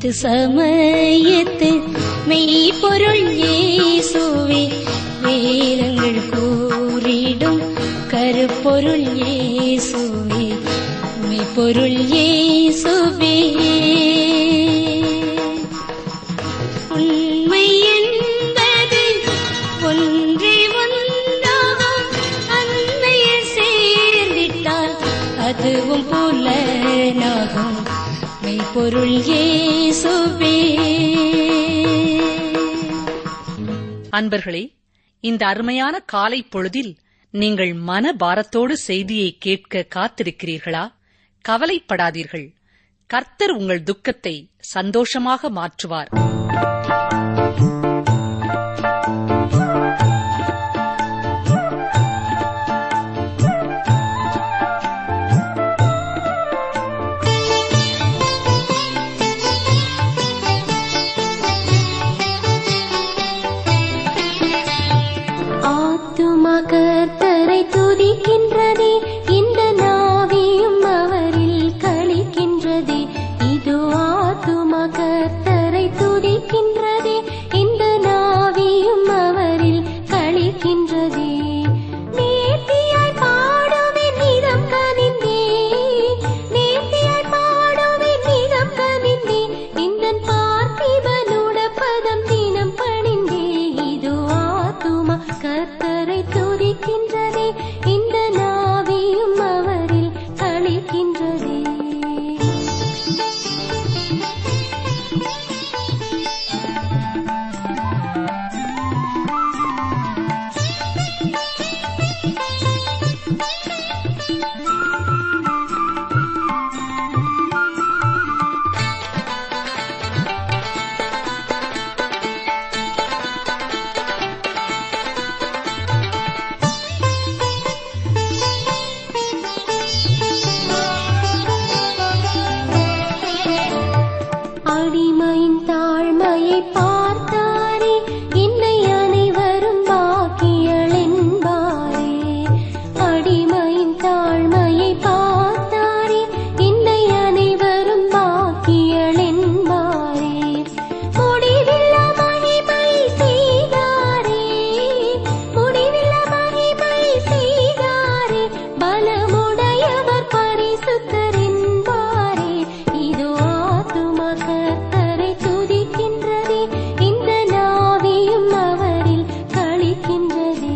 இது சமயத்து மெய்ப்பொருள் இயேசுவே வேதங்கள் கூறிடும் கருப்பொருள் இயேசுவே மெய்ப்பொருள் இயேசுவே உண்மை என்பது ஒன்றே ஒன்றாகும் அன்னையில் சேர்ந்திட்டால் அதுவும் புலனாகும் மெய்ப்பொருள் இயேசுவே அன்பர்களே இந்த அருமையான காலை பொழுதில் நீங்கள் மன பாரத்தோடு செய்தியை கேட்க காத்திருக்கிறீர்களா கவலைப்படாதீர்கள் கர்த்தர் உங்கள் துக்கத்தை சந்தோஷமாக மாற்றுவார் ஆத்துமா கர்த்தரை துதிக்கின்றதே இந்த நாவியும் அவரில் கழிக்கின்றதே இது ஆத்துமா கர்த்தரை துதிக்கின்றதே இந்த நாவியும் அவரில் கழிக்கின்றதே நேர்த்தியாய் பாடுவேன் நிதம் கனிந்தே நேர்த்தியாய் பாடுவேன் நிதம் கனிந்தே இந்தன் பார்த்திபனுட பதம் தினம் பணிந்தே இது ஆத்துமா கர்த்தரை துதிக்கின்றதே இந்த நாவியும் அவரில் கழிக்கின்றதே அடிமையின் தாழ்மையை பார்த்தாரே என்னை அனைவரும் பாக்கியள் என்பாரே அடிமையின் தாழ்மையை பார்த்தாரே என்னை அனைவரும் பாக்கியள் என்பாரே முடிவில்லா மகிமை செய்தாரே முடிவில்லா மகிமை செய்தாரே பலமுடையவர் பரிசுத்தர் என்பாரே இதோ ஆத்துமா கர்த்தரை துதிக்கின்றதே இந்த நாவியும் அவரில் கழிக்கின்றதே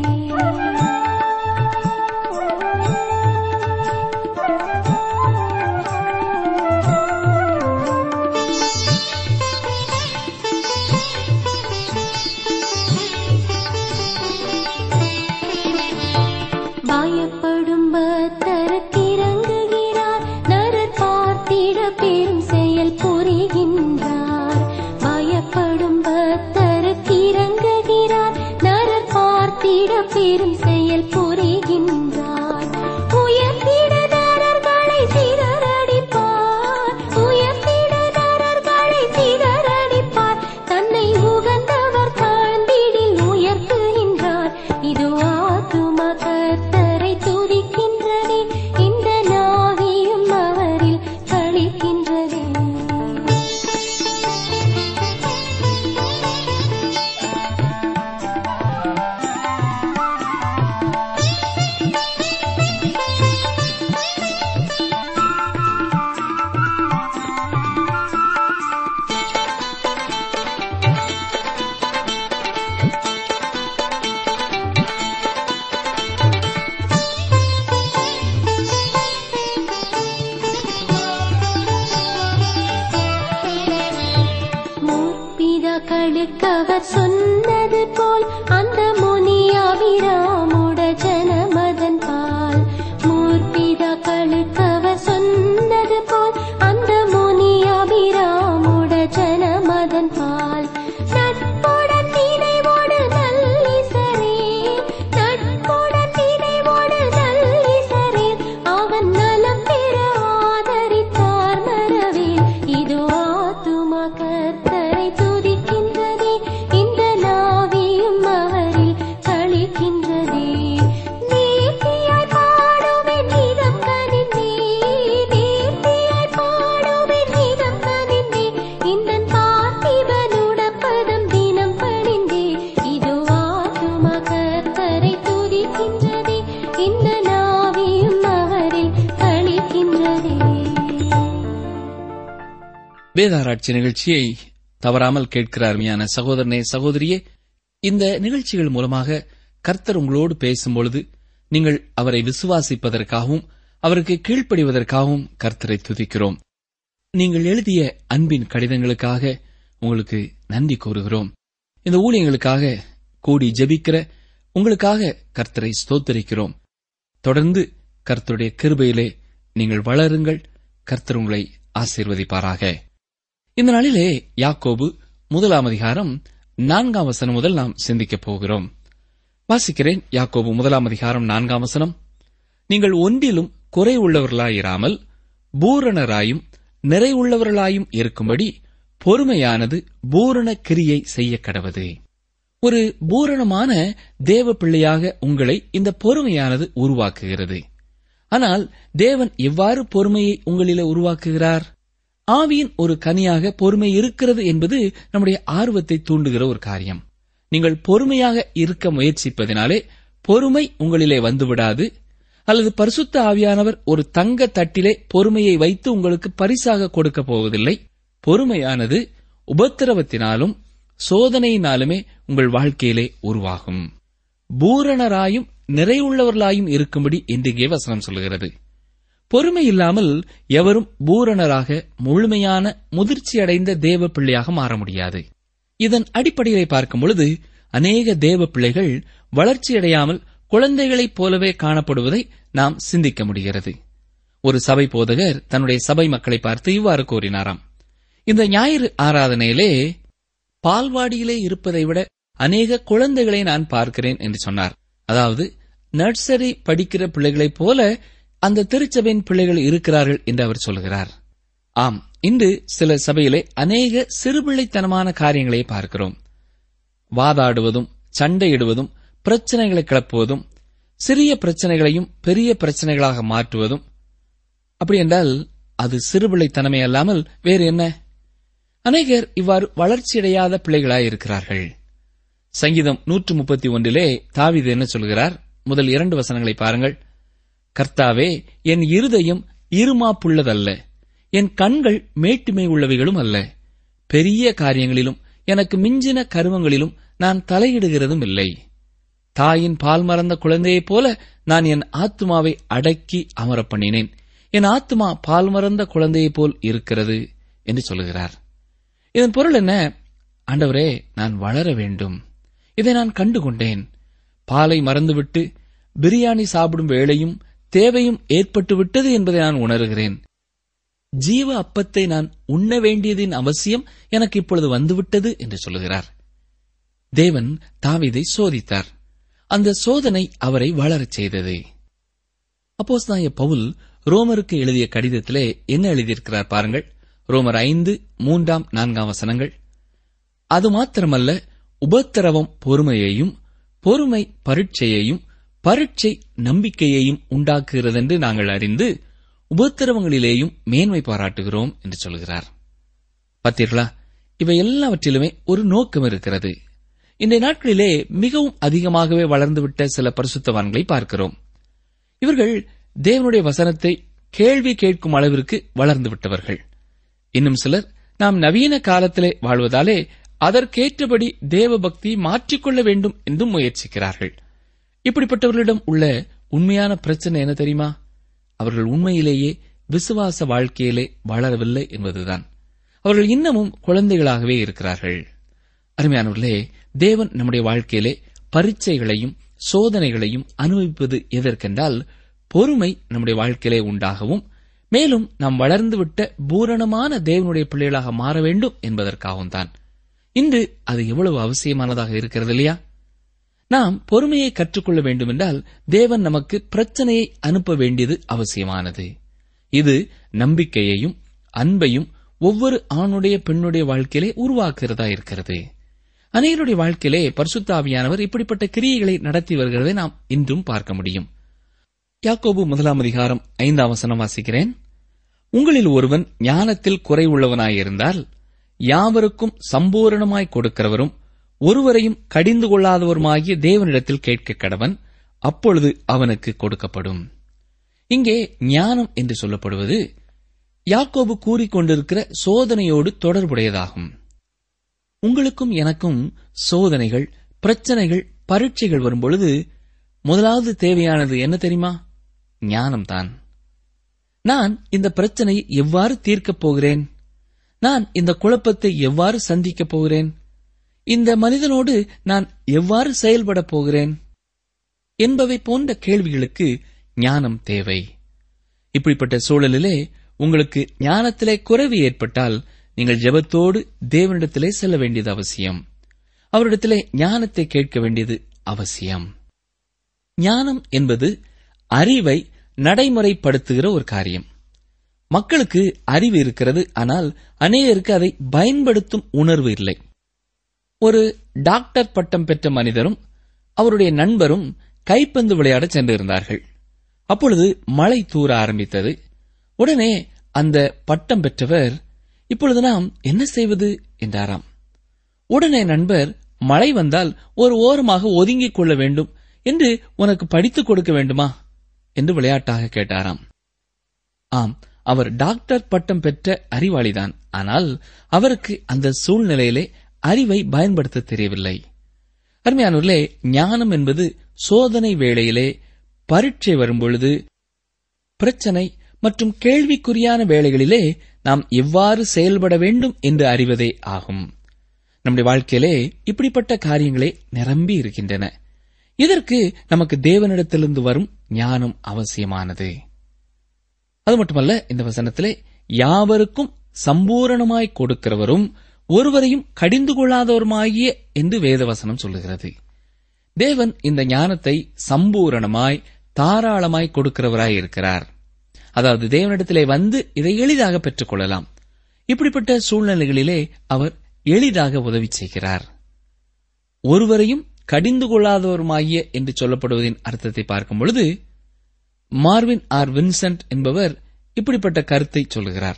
பயப்படும் பக்தருக்கிறங்குகிறார் நரர் பார்த்திட பெரும் செயல் புரிகின்றார் பயப்படும் பக்தருக்கிறங்குகிறார் நரர் பார்த்திட பெரும் செயல் புரிகின்றார் உயர்த்திட நரர்களை சிதறடிப்பார் உயர்த்திட நரர்களை சிதறடிப்பார் தன்னை உகந்தவர் தாழ்ந்திடில் உயர்த்துகின்றார் இது ஆத்துமா கர்த்தரை துதிக்கின்றதே இந்த நாவியும் அவரில் கழிக்கின்றதே முற்பிதாக்களுக்கு அவர் சொன்னது போல் அந்த முனியாபிராமுட ஜனமதன் பால் முற்பிதாக்களுக்கு அவர் சொன்னது போல் அந்த முனியாபிராமுட ஜனமதன் பால் நட்புடன் நினைவோடு நல்லிசரே நட்புடன் நினைவோடு நல்லிசரே அவன் நலம் பெற ஆதரித்தார் மரவேல் இது ஆத்துமா கர்த்தரை துதிக்கின்றதே இந்த நாள் வேதாராய்ச்சி நிகழ்ச்சியை தவறாமல் கேட்கிற அருமையான சகோதரனே சகோதரியே இந்த நிகழ்ச்சிகள் மூலமாக கர்த்தர் உங்களோடு பேசும்பொழுது நீங்கள் அவரை விசுவாசிப்பதற்காகவும் அவருக்கு கீழ்ப்படிவதற்காகவும் கர்த்தரை துதிக்கிறோம் நீங்கள் எழுதிய அன்பின் கடிதங்களுக்காக உங்களுக்கு நன்றி கூறுகிறோம் இந்த ஊழியங்களுக்காக கூடி ஜெபிக்கிற உங்களுக்காக கர்த்தரை ஸ்தோத்தரிக்கிறோம் தொடர்ந்து கர்த்தருடைய கிருபையிலே நீங்கள் வளருங்கள் கர்த்தர் உங்களை ஆசீர்வதிப்பாராக இந்த நாளிலே யாக்கோபு முதலாம் அதிகாரம் நான்காம் வசனம் முதல் நாம் சிந்திக்கப் போகிறோம் வாசிக்கிறேன் யாக்கோபு முதலாம் அதிகாரம் நான்காம் வசனம் நீங்கள் ஒன்றிலும் குறை உள்ளவர்களாயிராமல் பூரணராயும் நிறைவுள்ளவர்களாயும் இருக்கும்படி பொறுமையானது பூரண கிரியை செய்ய கடவது ஒரு பூரணமான தேவ பிள்ளையாக உங்களை இந்த பொறுமையானது உருவாக்குகிறது ஆனால் தேவன் எவ்வாறு பொறுமையை உங்களிலே உருவாக்குகிறார் ஆவியின் ஒரு கனியாக பொறுமை இருக்கிறது என்பது நம்முடைய ஆர்வத்தை தூண்டுகிற ஒரு காரியம் நீங்கள் பொறுமையாக இருக்க முயற்சிப்பதினாலே பொறுமை உங்களிலே வந்துவிடாது அல்லது பரிசுத்த ஆவியானவர் ஒரு தங்க தட்டிலே பொறுமையை வைத்து உங்களுக்கு பரிசாக கொடுக்க போவதில்லை பொறுமையானது உபத்திரவத்தினாலும் சோதனையினாலுமே உங்கள் வாழ்க்கையிலே உருவாகும் பூரணராயும் நிறைவுள்ளவர்களாயும் இருக்கும்படி இன்றைக்கே வசனம் சொல்கிறது பொறுமை இல்லாமல் எவரும் பூரணராக முழுமையான முதிர்ச்சியடைந்த தேவ பிள்ளையாக மாற முடியாது இதன் அடிப்படையிலே பார்க்கும் பொழுது அநேக தேவ பிள்ளைகள் வளர்ச்சியடையாமல் குழந்தைகளைப் போலவே காணப்படுவதை நாம் சிந்திக்க முடிகிறது ஒரு சபை போதகர் தன்னுடைய சபை மக்களை பார்த்து இவ்வாறு கூறினாராம் இந்த ஞாயிறு ஆராதனையிலே பால்வாடியிலே இருப்பதை விட அநேக குழந்தைகளை நான் பார்க்கிறேன் என்று சொன்னார் அதாவது நர்சரி படிக்கிற பிள்ளைகளைப் போல அந்த திருச்சபையின் பிள்ளைகள் இருக்கிறார்கள் என்று அவர் சொல்கிறார் ஆம் இன்று சில சபையிலே அநேக சிறுபிள்ளைத்தனமான காரியங்களை பார்க்கிறோம் வாதாடுவதும் சண்டையிடுவதும் பிரச்சனைகளை கிளப்புவதும் சிறிய பிரச்சனைகளையும் பெரிய பிரச்சனைகளாக மாற்றுவதும் அப்படி என்றால் அது சிறுபிள்ளைத்தனமே அல்லாமல் வேறு என்ன அநேகர் இவ்வாறு வளர்ச்சியடையாத பிள்ளைகளாய் இருக்கிறார்கள் சங்கீதம் நூற்று முப்பத்தி ஒன்றிலே தாவிது என்ன சொல்கிறார் முதல் இரண்டு வசனங்களை பாருங்கள் கர்த்தாவே என் இருதயம் இருமாப்புள்ளதல்ல என் கண்கள் மேட்டுமை உள்ளவைகளும் அல்ல பெரிய காரியங்களிலும் எனக்கு மிஞ்சின கருமங்களிலும் நான் தலையிடுகிறதும் இல்லை தாயின் பால் மறந்த குழந்தையைப் போல நான் என் ஆத்மாவை அடக்கி அமரப் பண்ணினேன் என் ஆத்மா பால் மறந்த குழந்தையைப் போல் இருக்கிறது என்று சொல்லுகிறார் இதன் பொருள் என்ன ஆண்டவரே நான் வளர வேண்டும் இதை நான் கண்டுகொண்டேன் பாலை மறந்துவிட்டு பிரியாணி சாப்பிடும் வேளையும் தேவையும் ஏற்பட்டு விட்டது என்பதை நான் உணர்கிறேன் ஜீவ அப்பத்தை நான் உண்ண வேண்டியதின் அவசியம் எனக்கு இப்பொழுது வந்துவிட்டது என்று சொல்லுகிறார் தேவன் தாவீதை சோதித்தார் அந்த சோதனை அவரை வளரச் செய்தது அப்போஸ் பவுல் ரோமருக்கு எழுதிய கடிதத்திலே என்ன எழுதியிருக்கிறார் பாருங்கள் ரோமர் ஐந்து மூன்றாம் நான்காம் வசனங்கள் அது மாத்திரமல்ல உபத்திரவம் பொறுமையையும் பொறுமை பரீட்சையையும் பரீட்சை நம்பிக்கையையும் உண்டாக்குகிறதென்று நாங்கள் அறிந்து உபத்திரவங்களிலேயும் மேன்மை பாராட்டுகிறோம் என்று சொல்கிறார் பார்த்தீர்களா இவை எல்லாவற்றிலுமே ஒரு நோக்கம் இருக்கிறது இன்றைய நாட்களிலே மிகவும் அதிகமாகவே வளர்ந்துவிட்ட சில பரிசுத்தவான்களை பார்க்கிறோம் இவர்கள் தேவனுடைய வசனத்தை கேள்வி கேட்கும் அளவிற்கு வளர்ந்து விட்டவர்கள் இன்னும் சிலர் நாம் நவீன காலத்திலே வாழ்வதாலே அதற்கேற்றபடி தேவ பக்தி மாற்றிக்கொள்ள வேண்டும் என்றும் முயற்சிக்கிறார்கள் இப்படிப்பட்டவர்களிடம் உள்ள உண்மையான பிரச்சனை என்ன தெரியுமா அவர்கள் உண்மையிலேயே விசுவாச வாழ்க்கையிலே வளரவில்லை என்பதுதான் அவர்கள் இன்னமும் குழந்தைகளாகவே இருக்கிறார்கள் அருமையானவர்களே தேவன் நம்முடைய வாழ்க்கையிலே பரீட்சைகளையும் சோதனைகளையும் அனுபவிப்பது எதற்கென்றால் பொறுமை நம்முடைய வாழ்க்கையிலே உண்டாகவும் மேலும் நாம் வளர்ந்துவிட்ட பூரணமான தேவனுடைய பிள்ளைகளாக மாற வேண்டும் என்பதற்காகவும் தான் இன்று அது எவ்வளவு அவசியமானதாக இருக்கிறது இல்லையா நாம் பொறுமையை கற்றுக்கொள்ள வேண்டுமென்றால் தேவன் நமக்கு பிரச்சனையை அனுப்ப வேண்டியது அவசியமானது இது நம்பிக்கையையும் அன்பையும் ஒவ்வொரு ஆணுடைய பெண்ணுடைய வாழ்க்கையிலே உருவாக்குறதா இருக்கிறது அநேகருடைய வாழ்க்கையிலே பரிசுத்தாவியானவர் இப்படிப்பட்ட கிரியைகளை நடத்தி வருகிறதை நாம் இன்றும் பார்க்க முடியும் யாக்கோபு முதலாம் அதிகாரம் ஐந்தாம் வசனம் வாசிக்கிறேன் உங்களில் ஒருவன் ஞானத்தில் குறைவுள்ளவனாயிருந்தால் யாவருக்கும் சம்பூரணமாய் கொடுக்கிறவரும் ஒருவரையும் கடிந்து கொள்ளாதவருமாகிய தேவனிடத்தில் கேட்க கடவன் அப்பொழுது அவனுக்கு கொடுக்கப்படும் இங்கே ஞானம் என்று சொல்லப்படுவது யாக்கோபு கூறிக்கொண்டிருக்கிற சோதனையோடு தொடர்புடையதாகும் உங்களுக்கும் எனக்கும் சோதனைகள் பிரச்சனைகள் பரீட்சைகள் வரும்பொழுது முதலாவது தேவையானது என்ன தெரியுமா ஞானம்தான் நான் இந்த பிரச்சனையை எவ்வாறு தீர்க்கப் போகிறேன் நான் இந்த குழப்பத்தை எவ்வாறு சந்திக்கப் போகிறேன் இந்த மனிதனோடு நான் எவ்வாறு செயல்படப் போகிறேன் என்பவை போன்ற கேள்விகளுக்கு ஞானம் தேவை இப்படிப்பட்ட சூழலிலே உங்களுக்கு ஞானத்திலே குறைவு ஏற்பட்டால் நீங்கள் ஜெபத்தோடு தேவனிடத்திலே செல்ல வேண்டியது அவசியம் அவரிடத்திலே ஞானத்தை கேட்க வேண்டியது அவசியம் ஞானம் என்பது அறிவை நடைமுறைப்படுத்துகிற ஒரு காரியம் மக்களுக்கு அறிவு இருக்கிறது ஆனால் அநேகருக்கு அதை பயன்படுத்தும் உணர்வு இல்லை ஒரு டாக்டர் பட்டம் பெற்ற மனிதரும் அவருடைய நண்பரும் கைப்பந்து விளையாட சென்றிருந்தார்கள் அப்பொழுது மழை தூர ஆரம்பித்தது உடனே அந்த பட்டம் பெற்றவர் இப்பொழுது நாம் என்ன செய்வது என்றாராம் உடனே நண்பர் மழை வந்தால் ஒரு ஓரமாக ஒதுங்கிக் கொள்ள வேண்டும் என்று உனக்கு படித்துக் கொடுக்க வேண்டுமா என்று விளையாட்டாக கேட்டாராம் ஆம் அவர் டாக்டர் பட்டம் பெற்ற அறிவாளிதான் ஆனால் அவருக்கு அந்த சூழ்நிலையிலே அறிவை பயன்படுத்த தெரியவில்லை அருமையானவர்களே ஞானம் என்பது சோதனை வேளையிலே பரீட்சை வரும்பொழுது பிரச்சனை மற்றும் கேள்விக்குறியான வேளைகளிலே நாம் எவ்வாறு செயல்பட வேண்டும் என்று அறிவதே ஆகும் நம்முடைய வாழ்க்கையிலே இப்படிப்பட்ட காரியங்களே நிரம்பி இருக்கின்றன இதற்கு நமக்கு தேவனிடத்திலிருந்து வரும் ஞானம் அவசியமானது அது மட்டுமல்ல இந்த வசனத்திலே யாவருக்கும் சம்பூரணமாய் கொடுக்கிறவரும் ஒருவரையும் கடிந்து கொள்ளாதவருமாகிய என்று வேதவசனம் சொல்லுகிறது தேவன் இந்த ஞானத்தை சம்பூரணமாய் தாராளமாய் கொடுக்கிறவராய் இருக்கிறார் அதாவது தேவனிடத்திலே வந்து இதை எளிதாக பெற்றுக் கொள்ளலாம் இப்படிப்பட்ட சூழ்நிலைகளிலே அவர் எளிதாக உதவி செய்கிறார் ஒருவரையும் கடிந்து கொள்ளாதவருமாகிய என்று சொல்லப்படுவதின் அர்த்தத்தை பார்க்கும் பொழுது மார்வின் ஆர் வின்சென்ட் என்பவர் இப்படிப்பட்ட கருத்தை சொல்லுகிறார்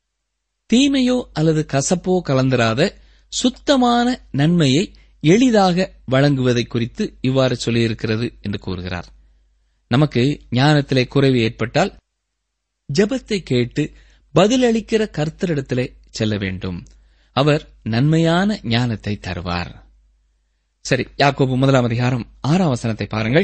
தீமையோ அல்லது கசப்போ கலந்திராத சுத்தமான நன்மையை எளிதாக வழங்குவதை குறித்து இவ்வாறு சொல்லியிருக்கிறது என்று கூறுகிறார் நமக்கு ஞானத்திலே குறைவு ஏற்பட்டால் ஜெபத்தை கேட்டு பதிலளிக்கிற கர்த்தரிடத்திலே செல்ல வேண்டும் அவர் நன்மையான ஞானத்தை தருவார் சரி யாக்கோபு முதலாம் அதிகாரம் ஆறாம் வசனத்தை பாருங்கள்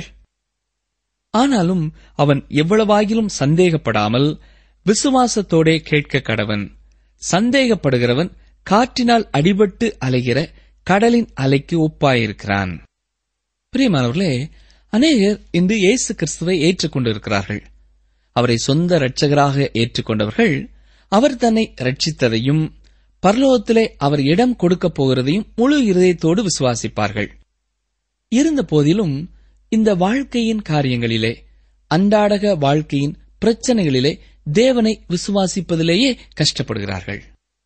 ஆனாலும் அவன் எவ்வளவாகிலும் சந்தேகப்படாமல் விசுவாசத்தோடே கேட்க கடவன் சந்தேகப்படுகிறவன் காற்றினால் அடிபட்டு அலைகிற கடலின் அலைக்கு ஒப்பாயிருக்கிறான் பிரியமானவர்களே அநேகர் இன்று இயேசு கிறிஸ்துவை ஏற்றுக்கொண்டிருக்கிறார்கள் அவரை சொந்த இரட்சகராக ஏற்றுக்கொண்டவர்கள் அவர் தன்னை ரட்சித்ததையும் பரலோகத்திலே அவர் இடம் கொடுக்கப் போகிறதையும் முழு இருதயத்தோடு விசுவாசிப்பார்கள் இருந்த போதிலும் இந்த வாழ்க்கையின் காரியங்களிலே அன்றாடக வாழ்க்கையின் பிரச்சனைகளிலே தேவனை விசுவாசிப்பதிலேயே கஷ்டப்படுகிறார்கள்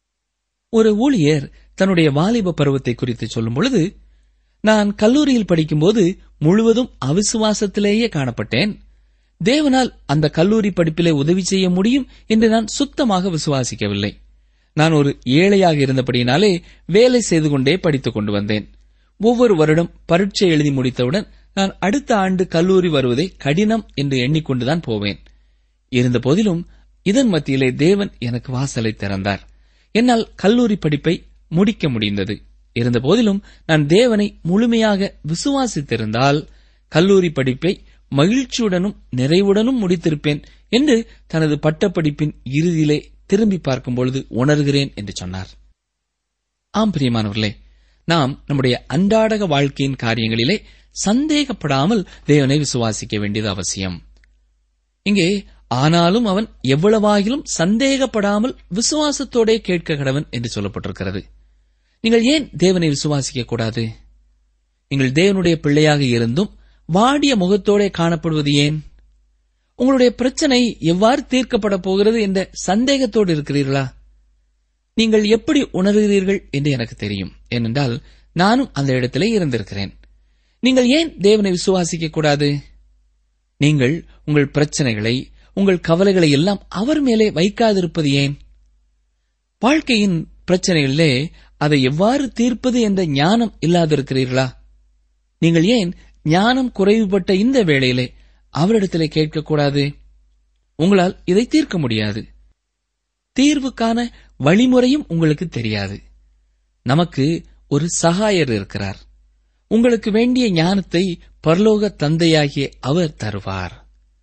ஒரு ஊழியர் தன்னுடைய வாலிப பருவத்தை குறித்து சொல்லும் பொழுது நான் கல்லூரியில் படிக்கும்போது முழுவதும் அவிசுவாசத்திலேயே காணப்பட்டேன் தேவனால் அந்த கல்லூரி படிப்பிலே உதவி செய்ய முடியும் என்று நான் சுத்தமாக விசுவாசிக்கவில்லை நான் ஒரு ஏழையாக இருந்தபடியினாலே வேலை செய்து கொண்டே படித்துக் கொண்டு வந்தேன் ஒவ்வொரு வருடம் பரீட்சை எழுதி முடித்தவுடன் நான் அடுத்த ஆண்டு கல்லூரி வருவதை கடினம் என்று எண்ணிக்கொண்டுதான் போவேன் இருந்த போதிலும் இதன் மத்தியிலே தேவன் எனக்கு வாசலை திறந்தார் என்னால் கல்லூரி படிப்பை முடிக்க முடிந்தது இருந்த போதிலும் நான் தேவனை முழுமையாக விசுவாசித்திருந்தால் கல்லூரி படிப்பை மகிழ்ச்சியுடனும் நிறைவுடனும் முடித்திருப்பேன் என்று தனது பட்டப்படிப்பின் இறுதியிலே திரும்பி பார்க்கும் பொழுது உணர்கிறேன் என்று சொன்னார் ஆம் பிரியமானவர்களே நாம் நம்முடைய அன்றாடக வாழ்க்கையின் காரியங்களிலே சந்தேகப்படாமல் தேவனை விசுவாசிக்க வேண்டியது அவசியம் இங்கே ஆனாலும் அவன் எவ்வளவாகிலும் சந்தேகப்படாமல் விசுவாசத்தோடே கேட்க கடவன் என்று சொல்லப்பட்டிருக்கிறது நீங்கள் ஏன் தேவனை விசுவாசிக்க கூடாது நீங்கள் தேவனுடைய பிள்ளையாக இருந்தும் வாடிய முகத்தோடே காணப்படுவது ஏன் உங்களுடைய பிரச்சனை எவ்வாறு தீர்க்கப்பட போகிறது என்ற சந்தேகத்தோடு இருக்கிறீர்களா நீங்கள் எப்படி உணர்கிறீர்கள் என்று எனக்கு தெரியும் ஏனென்றால் நானும் அந்த இடத்திலே இருந்திருக்கிறேன் நீங்கள் ஏன் தேவனை விசுவாசிக்க கூடாது நீங்கள் உங்கள் பிரச்சனைகளை உங்கள் கவலைகளை எல்லாம் அவர் மேலே வைக்காதிருப்பது ஏன் வாழ்க்கையின் பிரச்சனைகளிலே அதை எவ்வாறு தீர்ப்பது என்ற ஞானம் இல்லாதிருக்கிறீர்களா நீங்கள் ஏன் ஞானம் குறைவுபட்ட இந்த வேளையிலே அவரிடத்திலே கேட்கக்கூடாது உங்களால் இதை தீர்க்க முடியாது தீர்வுக்கான வழிமுறையும் உங்களுக்கு தெரியாது நமக்கு ஒரு சகாயர் இருக்கிறார் உங்களுக்கு வேண்டிய ஞானத்தை பரலோக தந்தையாகிய அவர் தருவார்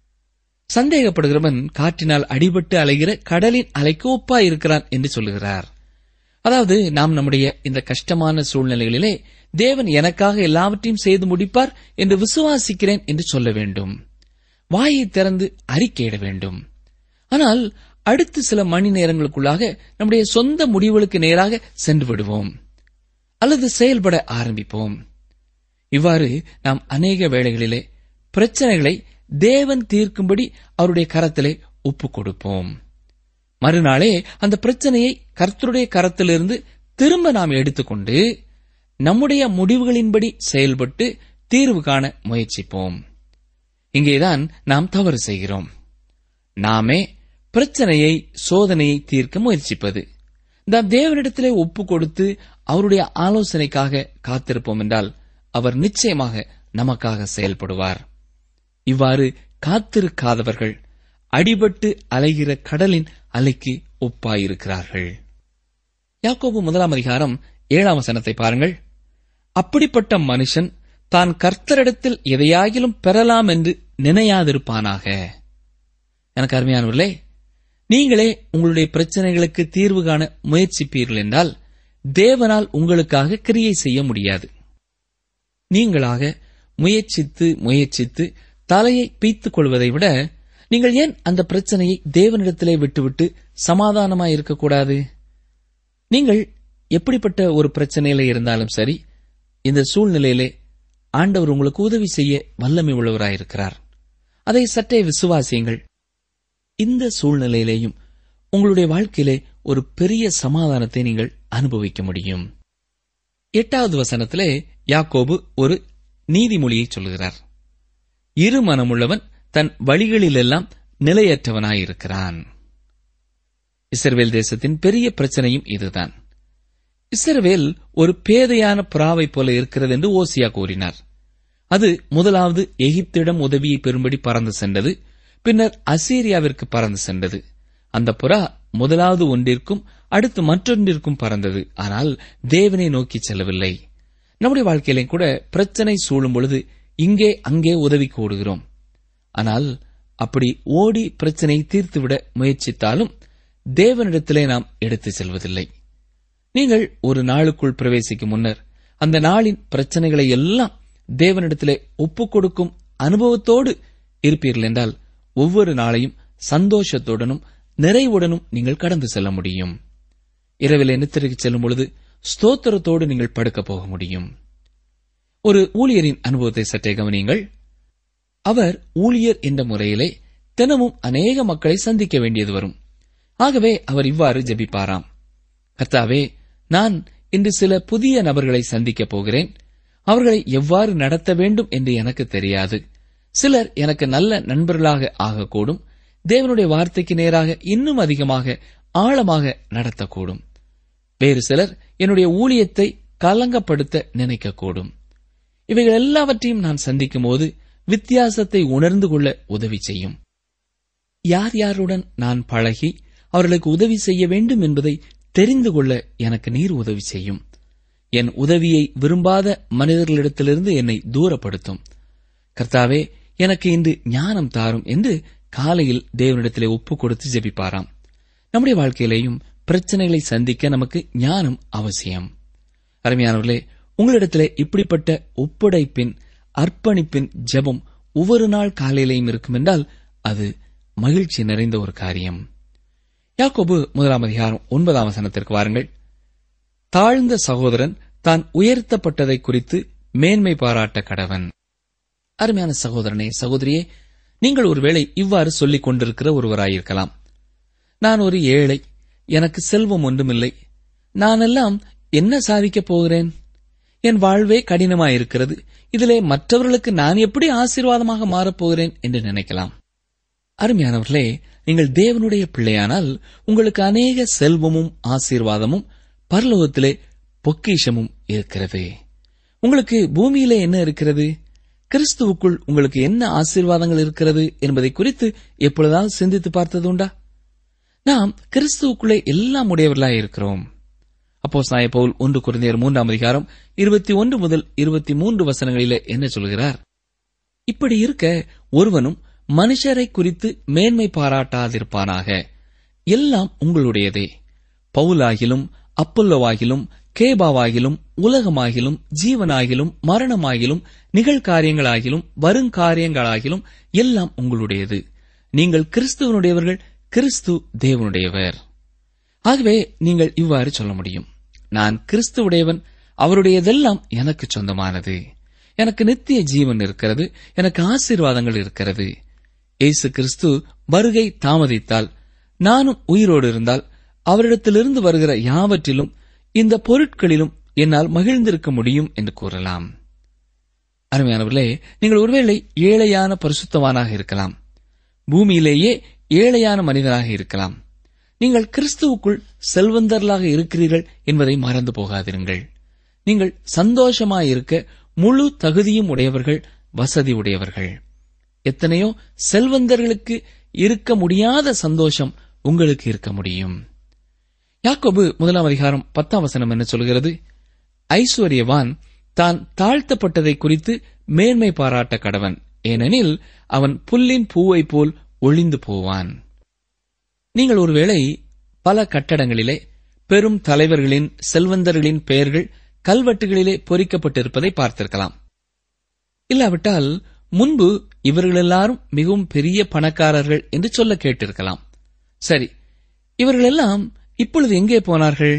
சந்தேகப்படுகிறவன் காற்றினால் அடிபட்டு அலைகிற கடலின் அலைக்கு ஒப்பாய் இருக்கிறான் என்று சொல்லுகிறார் அதாவது நாம் நம்முடைய இந்த கஷ்டமான சூழ்நிலைகளிலே தேவன் எனக்காக எல்லாவற்றையும் செய்து முடிப்பார் என்று விசுவாசிக்கிறேன் என்று சொல்ல வேண்டும் வாயை திறந்து அறிக்கையிட வேண்டும் ஆனால் அடுத்த சில மணி நேரங்களுக்குள்ளாக நம்முடைய சொந்த முடிவுகளுக்கு நேராக சென்று விடுவோம் அல்லது செயல்பட ஆரம்பிப்போம் இவ்வாறு நாம் அநேக வேளைகளிலே பிரச்சனைகளை தேவன் தீர்க்கும்படி அவருடைய கரத்திலே ஒப்புக் கொடுப்போம் மறுநாளே அந்த பிரச்சனையை கர்த்தருடைய கரத்திலிருந்து திரும்ப நாம் எடுத்துக்கொண்டு நம்முடைய முடிவுகளின்படி செயல்பட்டு தீர்வு காண முயற்சிப்போம் இங்கேதான் நாம் தவறு செய்கிறோம் நாமே பிரச்சனையை சோதனையை தீர்க்க முயற்சிப்பது நாம் தேவனிடத்திலே ஒப்பு கொடுத்து அவருடைய ஆலோசனைக்காக காத்திருப்போம் என்றால் அவர் நிச்சயமாக நமக்காக செயல்படுவார் இவ்வாறு காத்திருக்காதவர்கள் அடிபட்டு அலைகிற கடலின் அலைக்கு ஒப்பாயிருக்கிறார்கள் யாக்கோபு முதலாம் அதிகாரம் ஏழாம் வசனத்தை பாருங்கள் அப்படிப்பட்ட மனுஷன் தான் கர்த்தரிடத்தில் எதையாகிலும் பெறலாம் என்று நினையாதிருப்பானாக எனக்கு அருமையானவர்களே நீங்களே உங்களுடைய பிரச்சனைகளுக்கு தீர்வு காண முயற்சிப்பீர்கள் என்றால் தேவனால் உங்களுக்காக கிரியை செய்ய முடியாது நீங்களாக முயற்சித்து முயற்சித்து தலையை பீத்துக் கொள்வதை விட நீங்கள் ஏன் அந்த பிரச்சனையை தேவனிடத்திலே விட்டுவிட்டு சமாதானமாய் இருக்கக்கூடாது நீங்கள் எப்படிப்பட்ட ஒரு பிரச்சனையில இருந்தாலும் சரி இந்த சூழ்நிலையிலே ஆண்டவர் உங்களுக்கு உதவி செய்ய வல்லமை உள்ளவராயிருக்கிறார் அதை சற்றே விசுவாசியுங்கள் இந்த சூழ்நிலையிலேயும் உங்களுடைய வாழ்க்கையிலே ஒரு பெரிய சமாதானத்தை நீங்கள் அனுபவிக்க முடியும் எட்டாவது வசனத்திலே யாக்கோபு ஒரு நீதிமொழியை சொல்லுகிறார் இரு மனமுள்ளவன் தன் வழிகளிலெல்லாம் நிலையற்றவனாயிருக்கிறான் இஸ்ரவேல் தேசத்தின் பெரிய பிரச்சனையும் இதுதான் இஸ்ரவேல் ஒரு பேதையான புறாவை போல இருக்கிறது என்று ஓசியா கூறினார் அது முதலாவது எகிப்திடம் உதவியை பெறும்படி பறந்து சென்றது பின்னர் அசீரியாவிற்கு பறந்து சென்றது அந்த புறா முதலாவது ஒன்றிற்கும் அடுத்து மற்றொன்றிற்கும் பறந்தது ஆனால் தேவனை நோக்கி செல்லவில்லை நம்முடைய வாழ்க்கையிலும் கூட பிரச்சனை சூழும் பொழுது இங்கே அங்கே உதவி ஓடுகிறோம் ஆனால் அப்படி ஓடி பிரச்சனையை தீர்த்துவிட முயற்சித்தாலும் தேவனிடத்திலே நாம் எடுத்துச் செல்வதில்லை நீங்கள் ஒரு நாளுக்குள் பிரவேசிக்கும் முன்னர் அந்த நாளின் பிரச்சனைகளை எல்லாம் தேவனிடத்திலே ஒப்புக் கொடுக்கும் அனுபவத்தோடு இருப்பீர்கள் என்றால் ஒவ்வொரு நாளையும் சந்தோஷத்துடனும் நிறைவுடனும் நீங்கள் கடந்து செல்ல முடியும் இரவிலே நித்திரைக்கு செல்லும் பொழுது ஸ்தோத்திரத்தோடு நீங்கள் படுக்கப் போக முடியும் ஒரு ஊழியரின் அனுபவத்தை சற்றே கவனியுங்கள் அவர் ஊழியர் என்ற முறையிலே தினமும் அநேக மக்களை சந்திக்க வேண்டியது வரும் ஆகவே அவர் இவ்வாறு ஜெபிப்பாராம் கர்த்தாவே நான் இன்று சில புதிய நபர்களை சந்திக்கப் போகிறேன் அவர்களை எவ்வாறு நடத்த வேண்டும் என்று எனக்கு தெரியாது சிலர் எனக்கு நல்ல நண்பர்களாக ஆகக்கூடும் தேவனுடைய வார்த்தைக்கு நேராக இன்னும் அதிகமாக ஆழமாக நடத்தக்கூடும் வேறு சிலர் என்னுடைய ஊழியத்தை கலங்கப்படுத்த நினைக்கக்கூடும் இவைகள் எல்லாவற்றையும் நான் சந்திக்கும் போது வித்தியாசத்தை உணர்ந்து கொள்ள உதவி செய்யும் யார் யாருடன் நான் பழகி அவர்களுக்கு உதவி செய்ய வேண்டும் என்பதை தெரிந்து கொள்ள எனக்கு நீர் உதவி செய்யும் என் உதவியை விரும்பாத மனிதர்களிடத்திலிருந்து என்னை தூரப்படுத்தும் கர்த்தாவே எனக்கு இன்று ஞானம் தாரும் என்று காலையில் தேவனிடத்திலே ஒப்பு கொடுத்து ஜெபிப்பாராம் நம்முடைய வாழ்க்கையிலேயும் பிரச்சனைகளை சந்திக்க நமக்கு ஞானம் அவசியம் அருமையானவர்களே உங்களிடத்திலே இப்படிப்பட்ட ஒப்படைப்பின் அர்ப்பணிப்பின் ஜெபம் ஒவ்வொரு நாள் காலையிலேயும் இருக்கும் என்றால் அது மகிழ்ச்சி நிறைந்த ஒரு காரியம் யாக்கோபு முதலாம் அதிகாரம் ஒன்பதாம் வசனத்திற்கு வாருங்கள் தாழ்ந்த சகோதரன் தான் உயர்த்தப்பட்டதை குறித்து மேன்மை பாராட்ட கடவன் அருமையான சகோதரனே சகோதரியே நீங்கள் ஒருவேளை இவ்வாறு சொல்லிக் கொண்டிருக்கிற ஒருவராயிருக்கலாம் நான் ஒரு ஏழை எனக்கு செல்வம் ஒன்றுமில்லை நானெல்லாம் என்ன சாதிக்கப் போகிறேன் என் வாழ்வே கடினமாயிருக்கிறது இதிலே மற்றவர்களுக்கு நான் எப்படி ஆசீர்வாதமாக மாறப்போகிறேன் என்று நினைக்கலாம் அருமையானவர்களே நீங்கள் தேவனுடைய பிள்ளையானால் உங்களுக்கு அநேக செல்வமும் ஆசீர்வாதமும் பரலோகத்திலே பொக்கிஷமும் இருக்கிறது உங்களுக்கு பூமியிலே என்ன இருக்கிறது கிறிஸ்துவுக்குள் உங்களுக்கு என்ன ஆசீர்வாதங்கள் இருக்கிறது என்பதை குறித்து எப்பொழுதாவது சிந்தித்து பார்த்ததுண்டா நாம் கிறிஸ்துவுக்குள்ளே எல்லாம் உடையவர்களாய் இருக்கிறோம் அப்போ சாய பவுல் ஒன்று குறைந்தர் மூன்றாம் அதிகாரம் இருபத்தி ஒன்று முதல் இருபத்தி மூன்று வசனங்களிலே என்ன சொல்கிறார் இப்படி இருக்க ஒருவனும் மனுஷரை குறித்து மேன்மை பாராட்டாதிருப்பானாக எல்லாம் உங்களுடையதே பவுலாகிலும் அப்பல்லோவாகிலும் கேபாவாகிலும் உலகமாகிலும் ஜீவனாகிலும் மரணமாகிலும் நிகழ்காரியங்களாகிலும் வருங்காரியங்களாகிலும் எல்லாம் உங்களுடையது நீங்கள் கிறிஸ்துவனுடையவர்கள் கிறிஸ்து தேவனுடையவர் ஆகவே நீங்கள் இவ்வாறு சொல்ல முடியும் நான் கிறிஸ்துவுடையவன் அவருடையதெல்லாம் எனக்கு சொந்தமானது எனக்கு நித்திய ஜீவன் இருக்கிறது எனக்கு ஆசீர்வாதங்கள் இருக்கிறது இயேசு கிறிஸ்து வருகை தாமதித்தால் நானும் உயிரோடு இருந்தால் அவரிடத்திலிருந்து வருகிற யாவற்றிலும் இந்த பொருட்களிலும் என்னால் மகிழ்ந்திருக்க முடியும் என்று கூறலாம் அருமையானவர்களே நீங்கள் ஒருவேளை ஏழையான பரிசுத்தவானாக இருக்கலாம் பூமியிலேயே ஏழையான மனிதனாக இருக்கலாம் நீங்கள் கிறிஸ்துவுக்குள் செல்வந்தர்களாக இருக்கிறீர்கள் என்பதை மறந்து போகாதிருங்கள் நீங்கள் சந்தோஷமாயிருக்க முழு தகுதியும் உடையவர்கள் வசதி உடையவர்கள் எத்தனையோ செல்வந்தர்களுக்கு இருக்க முடியாத சந்தோஷம் உங்களுக்கு இருக்க முடியும் யாக்கோபு முதலாம் அதிகாரம் பத்தாம் வசனம் என்ன சொல்கிறது ஐஸ்வர்யவான் தான் தாழ்த்தப்பட்டதை குறித்து மேன்மை பாராட்ட கடவன் ஏனெனில் அவன் புல்லின் பூவை போல் ஒளிந்து போவான் நீங்கள் ஒருவேளை பல கட்டடங்களிலே பெரும் தலைவர்களின் செல்வந்தர்களின் பெயர்கள் கல்வெட்டுகளிலே பொறிக்கப்பட்டிருப்பதை பார்த்திருக்கலாம் இல்லாவிட்டால் முன்பு இவர்கள் எல்லாரும் மிகவும் பெரிய பணக்காரர்கள் என்று சொல்ல கேட்டிருக்கலாம் சரி இவர்களெல்லாம் இப்பொழுது எங்கே போனார்கள்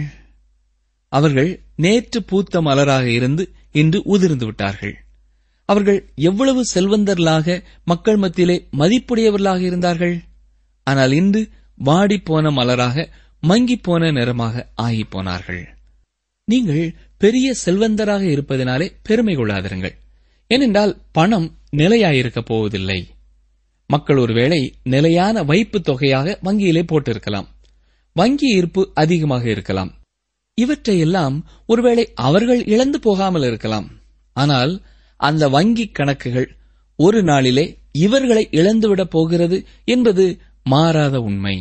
அவர்கள் நேற்று பூத்த மலராக இருந்து இன்று உதிர்ந்து விட்டார்கள் அவர்கள் எவ்வளவு செல்வந்தர்களாக மக்கள் மத்தியிலே மதிப்புடையவர்களாக இருந்தார்கள் ஆனால் இன்று வாடிப்போன மலராக மங்கிப்போன நிறமாக ஆகிப்போனார்கள் நீங்கள் பெரிய செல்வந்தராக இருப்பதினாலே பெருமை கொள்ளாதிருங்கள் ஏனென்றால் பணம் நிலையாயிருக்கப் போவதில்லை மக்கள் ஒருவேளை நிலையான வைப்பு தொகையாக வங்கியிலே போட்டிருக்கலாம் வங்கி இருப்பு அதிகமாக இருக்கலாம் இவற்றையெல்லாம் ஒருவேளை அவர்கள் இழந்து போகாமல் இருக்கலாம் ஆனால் அந்த வங்கி கணக்குகள் ஒரு நாளிலே இவர்களை இழந்துவிடப் போகிறது என்பது மாறாத உண்மை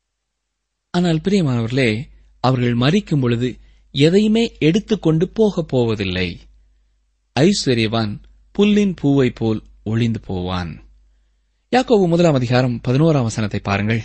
ஆனால் பிரியமானவர்களே அவர்கள் மறிக்கும் பொழுது எதையுமே எடுத்துக்கொண்டு போகப் போவதில்லை ஐஸ்வர்யவான் புல்லின் பூவை போல் ஒளிந்து போவான் யாக்கோபு முதலாம் அதிகாரம் பதினோராம் வசனத்தை பாருங்கள்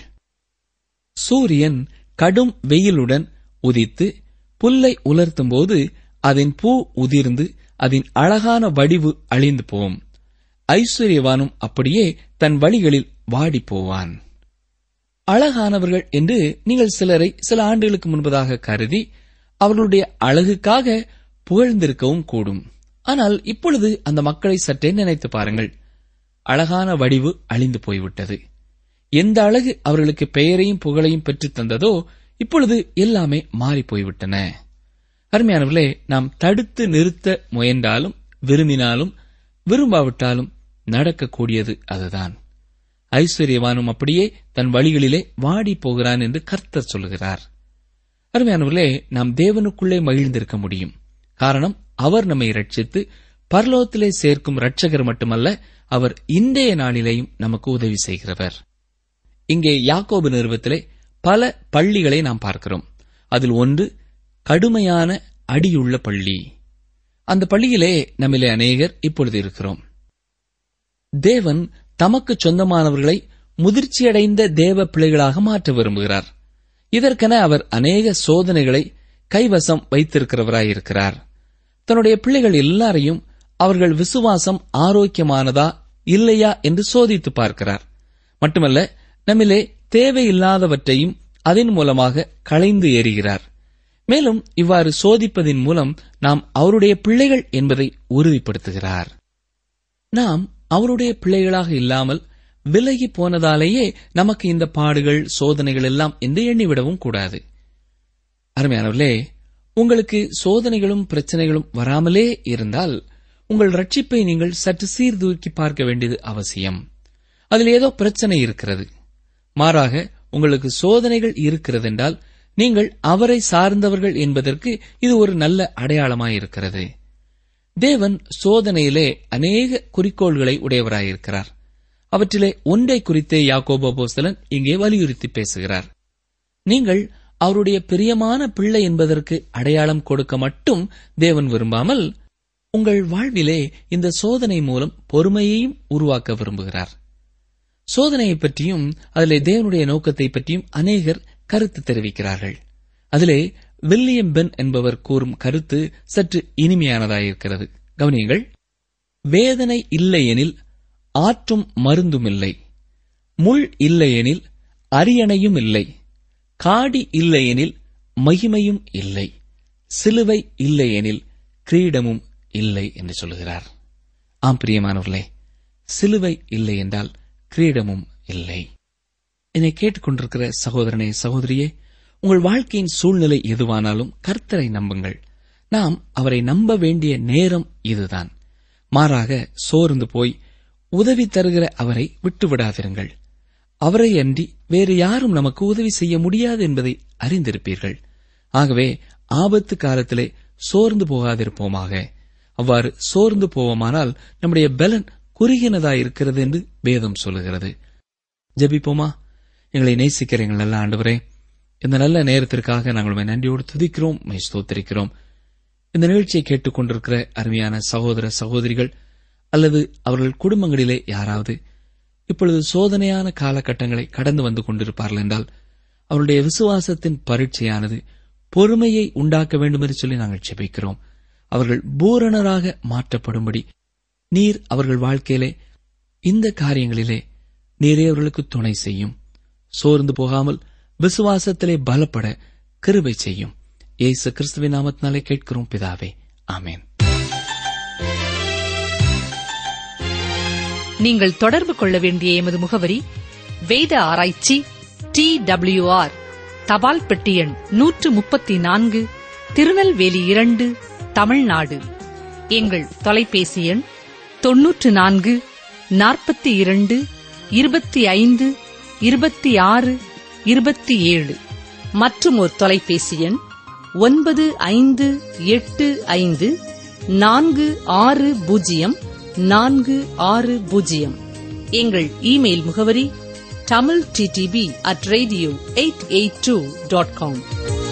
சூரியன் கடும் வெயிலுடன் உதித்து புல்லை உலர்த்தும்போது அதன் பூ உதிர்ந்து அதன் அழகான வடிவு அழிந்து போம் ஐஸ்வர்யவானும் அப்படியே தன் வழிகளில் வாடி போவான் அழகானவர்கள் என்று நீங்கள் சிலரை சில ஆண்டுகளுக்கு முன்பதாக கருதி அவர்களுடைய அழகுக்காக புகழ்ந்திருக்கவும் கூடும் ஆனால் இப்பொழுது அந்த மக்களை சற்றே நினைத்து பாருங்கள் அழகான வடிவு அழிந்து போய்விட்டது எந்த அழகு அவர்களுக்கு பெயரையும் புகழையும் பெற்றுத் தந்ததோ இப்பொழுது எல்லாமே மாறிப் போய்விட்டன அருமையானவர்களே நாம் தடுத்து நிறுத்த முயன்றாலும் விரும்பினாலும் விரும்பாவிட்டாலும் நடக்கக்கூடியது அதுதான் ஐஸ்வர்யவானும் அப்படியே தன் வழிகளிலே வாடி போகிறான் என்று கர்த்தர் சொல்கிறார் அருமையானவர்களே நாம் தேவனுக்குள்ளே மகிழ்ந்திருக்க முடியும் காரணம் அவர் நம்மை ரட்சித்து பரலோகத்திலே சேர்க்கும் ரட்சகர் மட்டுமல்ல அவர் இன்றைய நாளிலேயும் நமக்கு உதவி செய்கிறவர் இங்கே யாக்கோபு நிறுவத்திலே பல பள்ளிகளை நாம் பார்க்கிறோம் அதில் ஒன்று கடுமையான அடியுள்ள பள்ளி அந்த பள்ளியிலே நம்மிலே அநேகர் இப்பொழுது இருக்கிறோம் தேவன் தமக்கு சொந்தமானவர்களை முதிர்ச்சியடைந்த தேவ பிள்ளைகளாக மாற்ற விரும்புகிறார் இதற்கென அவர் அநேக சோதனைகளை கைவசம் வைத்திருக்கிறவராயிருக்கிறார் தன்னுடைய பிள்ளைகள் எல்லாரையும் அவர்கள் விசுவாசம் ஆரோக்கியமானதா இல்லையா என்று சோதித்து பார்க்கிறார் மட்டுமல்ல நம்மிலே தேவையில்லாதவற்றையும் அதன் மூலமாக களைந்து எறிகிறார் மேலும் இவ்வாறு சோதிப்பதின் மூலம் நாம் அவருடைய பிள்ளைகள் என்பதை உறுதிப்படுத்துகிறார் நாம் அவருடைய பிள்ளைகளாக இல்லாமல் விலகி போனதாலேயே நமக்கு இந்த பாடுகள் சோதனைகள் எல்லாம் என்று எண்ணிவிடவும் கூடாது அருமையானவர்களே உங்களுக்கு சோதனைகளும் பிரச்சனைகளும் வராமலே இருந்தால் உங்கள் ரட்சிப்பை நீங்கள் சற்று சீர்தூக்கி பார்க்க வேண்டியது அவசியம் அதில் ஏதோ பிரச்சனை இருக்கிறது மாறாக உங்களுக்கு சோதனைகள் இருக்கிறது என்றால் நீங்கள் அவரை சார்ந்தவர்கள் என்பதற்கு இது ஒரு நல்ல அடையாளமாயிருக்கிறது தேவன் சோதனையிலே அநேக குறிக்கோள்களை உடையவராயிருக்கிறார் அவற்றிலே ஒன்றை குறித்தே யாக்கோபு அப்போஸ்தலன் இங்கே வலியுறுத்தி பேசுகிறார் நீங்கள் அவருடைய பிரியமான பிள்ளை என்பதற்கு அடையாளம் கொடுக்க மட்டும் தேவன் விரும்பாமல் உங்கள் வாழ்விலே இந்த சோதனை மூலம் பொறுமையையும் உருவாக்க விரும்புகிறார் சோதனையை பற்றியும் அதிலே தேவனுடைய நோக்கத்தை பற்றியும் அநேகர் கருத்து தெரிவிக்கிறார்கள் அதிலே வில்லியம் பென் என்பவர் கூறும் கருத்து சற்று இனிமையானதாயிருக்கிறது கவனியுங்கள் வேதனை இல்லையெனில் ஆற்றும் மருந்தும் இல்லை முள் இல்லையெனில் அரியணையும் இல்லை காடி இல்லையெனில் மகிமையும் இல்லை சிலுவை இல்லையெனில் கிரீடமும் இல்லை என்று சொல்கிறார் ஆம் பிரியமானவர்களே சிலுவை இல்லை என்றால் கிரீடமும் இல்லை என்னை கேட்டுக்கொண்டிருக்கிற சகோதரனே சகோதரியே உங்கள் வாழ்க்கையின் சூழ்நிலை எதுவானாலும் கர்த்தரை நம்புங்கள் நாம் அவரை நம்ப வேண்டிய நேரம் இதுதான் மாறாக சோர்ந்து போய் உதவி தருகிற அவரை விட்டுவிடாதிருங்கள் அவரை அன்றி வேறு யாரும் நமக்கு உதவி செய்ய முடியாது என்பதை அறிந்திருப்பீர்கள் ஆகவே ஆபத்து காலத்திலே சோர்ந்து போகாதிருப்போமாக அவ்வாறு சோர்ந்து போவோமானால் நம்முடைய பலன் குறுகினதாயிருக்கிறது என்று வேதம் சொல்லுகிறது ஜெபிப்போமா எங்களை நேசிக்கிற எங்கள் நல்ல ஆண்டவரே இந்த நல்ல நேரத்திற்காக நாங்கள் உம்மை நன்றியோடு துதிக்கிறோம் உம்மை ஸ்தோத்திரிக்கிறோம் இந்த நிகழ்ச்சியை கேட்டுக்கொண்டிருக்கிற அருமையான சகோதர சகோதரிகள் அல்லது அவர்கள் குடும்பங்களிலே யாராவது இப்பொழுது சோதனையான காலகட்டங்களை கடந்து வந்து கொண்டிருப்பார்கள் என்றால் அவருடைய விசுவாசத்தின் பரீட்சையானது பொறுமையை உண்டாக்க வேண்டும் என்று சொல்லி நாங்கள் ஜெபிக்கிறோம் அவர்கள் பூரணராக மாற்றப்படும்படி நீர் அவர்கள் வாழ்க்கையிலே இந்த காரியங்களிலே நீரே அவர்களுக்கு துணை செய்யும் சோர்ந்து போகாமல் விசுவாசத்திலே பலப்பட கிருபை செய்யும் இயேசு கிறிஸ்துவின் நாமத்தினாலே கேட்கிறோம் பிதாவே ஆமென் நீங்கள் தொடர்பு கொள்ள வேண்டிய எமது முகவரி வேத ஆராய்ச்சி டி ஆர் தபால் பெட்டி எண் நூற்று முப்பத்தி நான்கு திருநெல்வேலி இரண்டு தமிழ்நாடு எங்கள் தொலைபேசி எண் தொன்னூற்று நான்கு நாற்பத்தி இரண்டு இருபத்தி ஐந்து இருபத்தி ஆறு இருபத்தி ஏழு மற்றும் ஒரு தொலைபேசி எண் ஒன்பது ஐந்து எட்டு ஐந்து நான்கு ஆறு பூஜ்ஜியம் நான்கு ஆறு பூஜ்ஜியம் எங்கள் இமெயில் முகவரி Tamil DTP at radio eight eight two dot com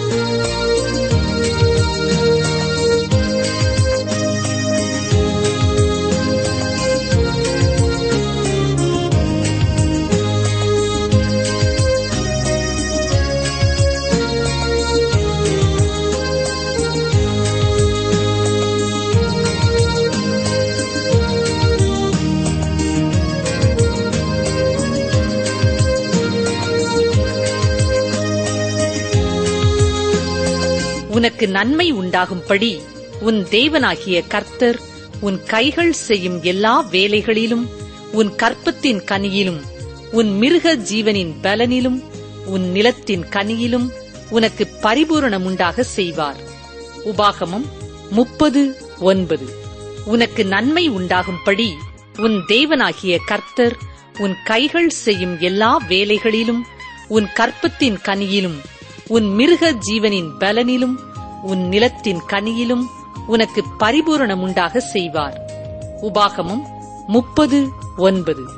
உனக்கு நன்மை உண்டாகும்படி உன் தேவனாகிய கர்த்தர் உன் கைகள் செய்யும் எல்லா வேலைகளிலும் உன் கற்பத்தின் கனியிலும் உன் மிருக ஜீவனின் பலனிலும் உன் நிலத்தின் கனியிலும் உனக்கு பரிபூரணம் உண்டாக செய்வார் உபாகமம் முப்பது ஒன்பது உனக்கு நன்மை உண்டாகும்படி உன் தேவனாகிய கர்த்தர் உன் கைகள் செய்யும் எல்லா வேலைகளிலும் உன் கற்பத்தின் கனியிலும் உன் மிருக ஜீவனின் பலனிலும் உன் நிலத்தின் கனியிலும் உனக்கு பரிபூரணம் உண்டாக செய்வார் உபாகமம் முப்பது ஒன்பது